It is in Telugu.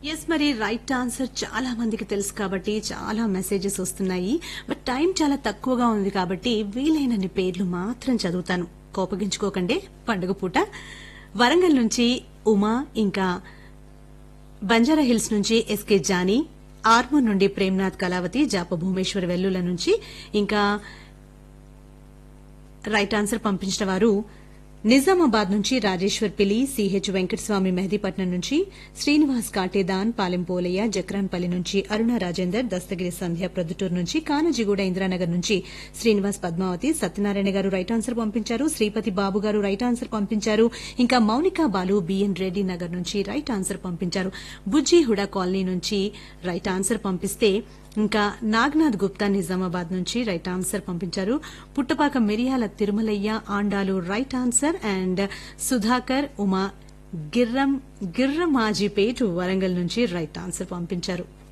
ఎస్ మరి రైట్ ఆన్సర్ చాలా మందికి తెలుసు కాబట్టి చాలా మెసేజెస్ వస్తున్నాయి బట్ టైం చాలా తక్కువగా ఉంది కాబట్టి వీలైనన్ని పేర్లు మాత్రం చదువుతాను కోపగించుకోకండి పండుగ పూట వరంగల్ నుంచి ఉమా ఇంకా బంజారా హిల్స్ నుంచి ఎస్కే జానీ ఆర్మూర్ నుండి ప్రేమ్నాథ్ కళావతి జాప భూమేశ్వర్ వెల్లుల నుంచి ఇంకా రైట్ ఆన్సర్ పంపించిన వారు నిజామాబాద్ నుంచి రాజేశ్వర్ పిలి సిహెచ్ వెంకటస్వామి మెహదీపట్నం నుంచి శ్రీనివాస్ కాటేదాన్ పాలెం పోలయ్య జక్రాన్పల్లి నుంచి అరుణ రాజేందర్ దస్తగిరి సంధ్య ప్రొద్దుటూరు నుంచి కానజిగూడ ఇందిరానగర్ నుంచి శ్రీనివాస్ పద్మావతి సత్యనారాయణ గారు రైట్ ఆన్సర్ పంపించారు శ్రీపతి బాబు గారు రైట్ ఆన్సర్ పంపించారు ఇంకా మౌనికా బాలు బిఎన్ రెడ్డి నగర్ నుంచి రైట్ ఆన్సర్ పంపించారు బుజ్జి హుడా కాలనీ నుంచి రైట్ ఆన్సర్ పంపిస్తే ఇంకా నాగ్నాథ్ గుప్తా నిజామాబాద్ నుంచి రైట్ ఆన్సర్ పంపించారు Puttapaka Miriyala Tirumalaiah Andalu right answer and Sudhakar Uma Girram Girramajipet Warangal నుంచి రైట్ ఆన్సర్ పంపించారు